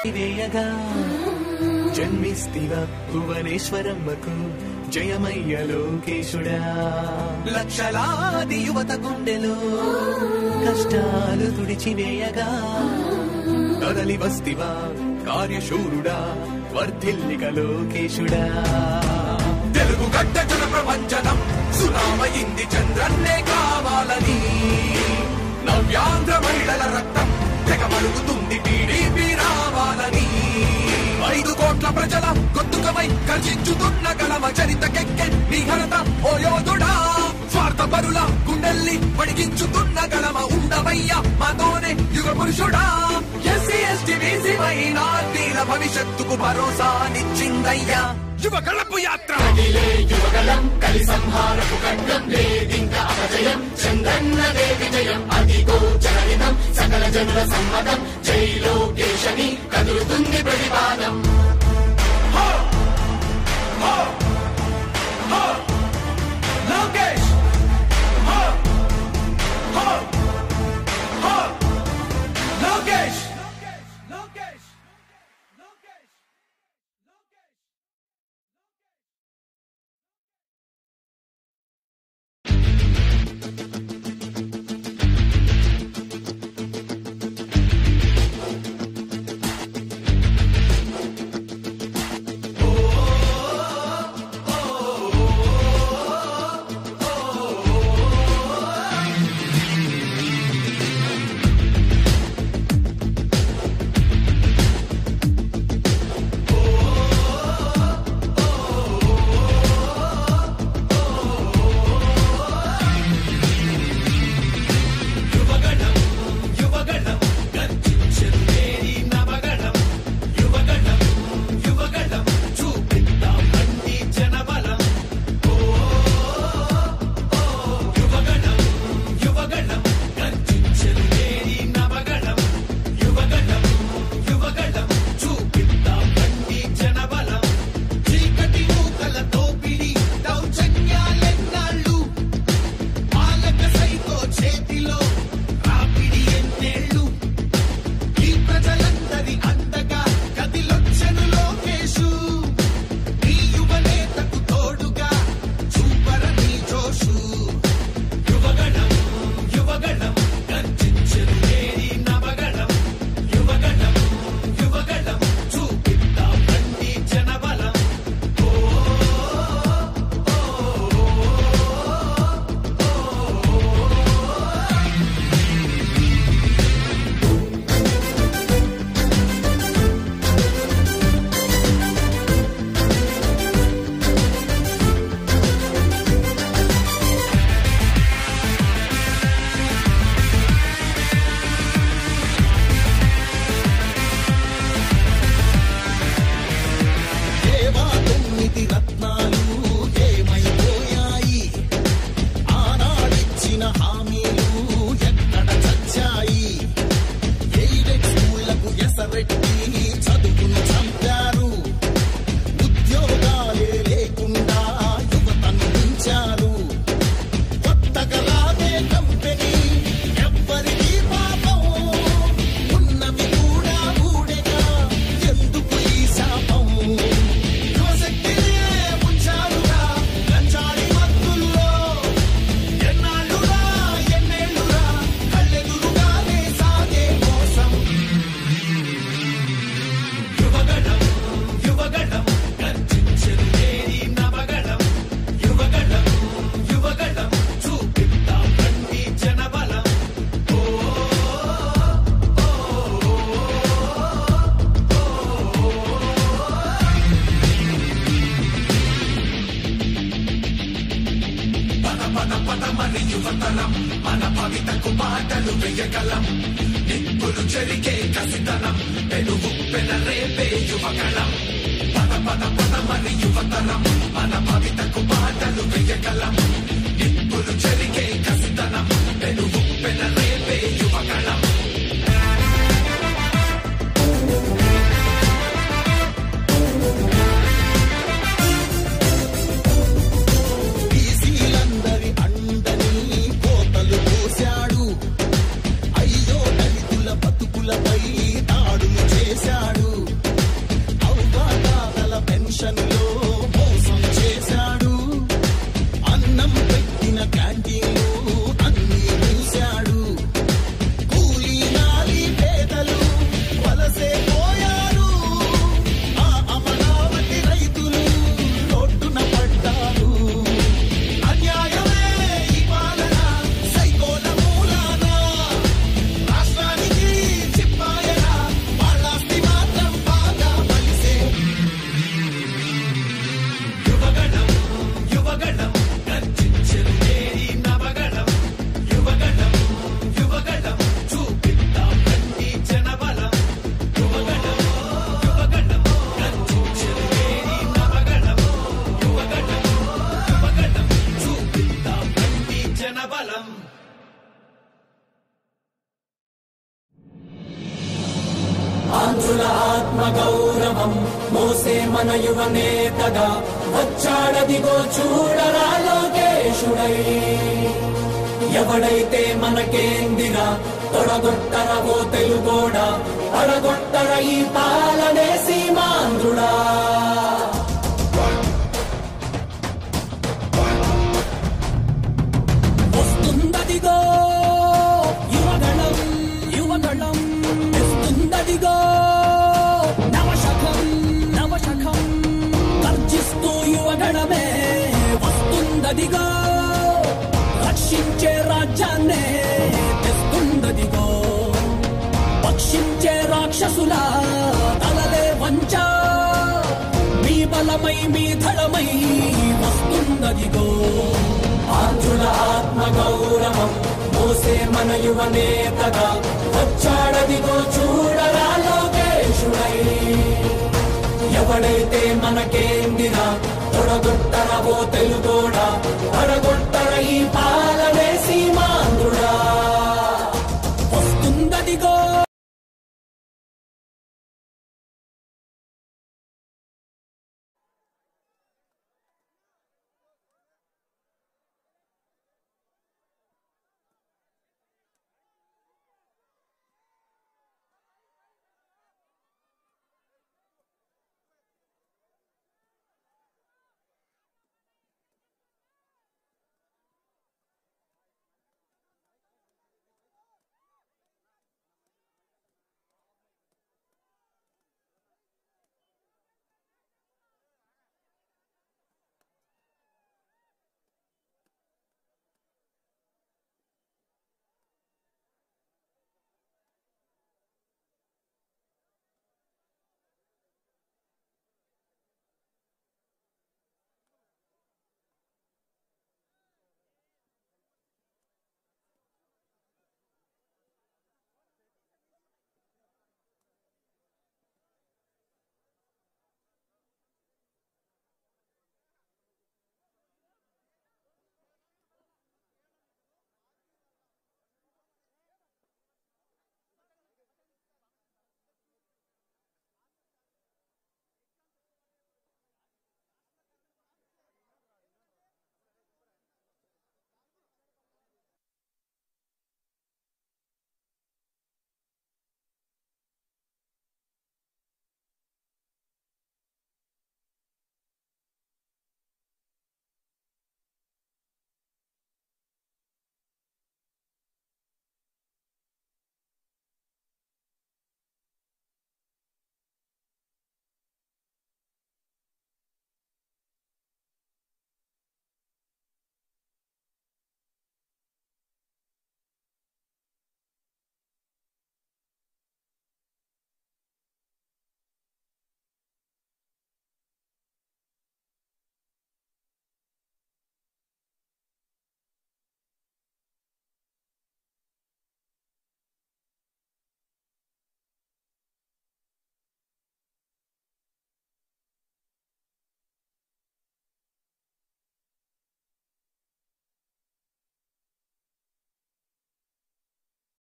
వేయగా జన్మిస్తివ భువనేశ్వరమ్మకు జయమయ్య లోకేశుడా లక్షలాది యువత గుండెలో కష్టాలు తుడిచివేయగా కదలి వస్తివా కార్యశూరుడా వర్ధిల్లిక లోకేశుడా తెలుగు గడ్డ జన ప్రపంచనం సునామయింది చంద్రన్నే కావాలని నవ్యాంధ్ర మహిళల రక్తం తెగమరుగుతుంది టీడీపీ రావాలని ఐదు కోట్ల ప్రజల గొంతుకమై గర్జించుతున్న గలమ చరితకెక్కె నీ ఘనత ఓ యోధుడా స్వార్థ పరుల గుండెల్ని వడిగించుతున్న గలమ ఉండవయ్య మాతోనే యుగ పురుషుడా ఎస్సీ ఎస్టీ బీసీ మైనార్టీల భవిష్యత్తుకు భరోసానిచ్చిందయ్యా యువ గళపు యాత్ర యువగలం కలి సంహారపు ఖడ్గం లేదింక అపజయం చంద్రన్నదే విజయం అదిగో జనహితం సకల జనుల సమ్మతం జై లోకేశని కదులుతుంది ప్రతిపాదం లోకేష్ లోకేష్ లోకేష్ దేవా తొమ్మిది రత్నాలు ఏమైపోయాయి ఆనాడిచ్చిన హామీలు ఎక్కడ చచ్చాయి ఎయిడెడ్ స్కూళ్లకు ఎసరెట్టి చదువును చంపారు ఉద్యోగాలే లేకుండా యువతను ఉంచారు కొత్తగా రాదే కంపెనీ ఎవ్వరికీ పాపం ఉన్నవి కూడా ఊడెగా ఎందుకు ఈ శాపం యువశక్తినే ఉంచారుగా గంజాయి మత్తుల్లో ఎన్నాళ్ళురా ఎన్నేళ్ళురా కళ్ళెదురుగానే సాగే మోసం యువగణం యువగణం గర్జించెను నేరి నవగణం యువగణం యువగణం చూపిద్దాం రండి జనబలం బీసీలందరి అండని కోతలు పోశాడు అయ్యో దళితుల బతుకులపై దాడులు చేశాడు ఆత్మ గౌరవం మోసే మన యువ నేతగా వచ్చాడదిగో చూడరా లోకేశుడై ఎవడైతే మనకేందిరా తొడగొట్టర ఓ తెలుగోడా పడగొట్టర ఈ పాలనే సీమాంధ్రుడా వస్తుందదిగో యువగళం యువగళం ఇస్తుందదిగో నవశకం నవశకం గర్జిస్తూ యువగణమే వస్తుందదిగో రక్షించే రాజ్యాన్నే తెస్తుందదిగో పక్షించే రాక్షసుల తలలే వంచ మీ బలమై మీ ధడమై వస్తుందదిగో ఆంధ్రుల ఆత్మ గౌరవం మోసే మన యువ నేతగా వచ్చాడదిగో చూడరా లోకేశుడై ఎవడైతే మనకేందిరా తొడగొట్టర ఓ తెలుగోడా పడగొట్టర ఈ పాలనే సీమాంధ్రుడా వస్తుందదిగో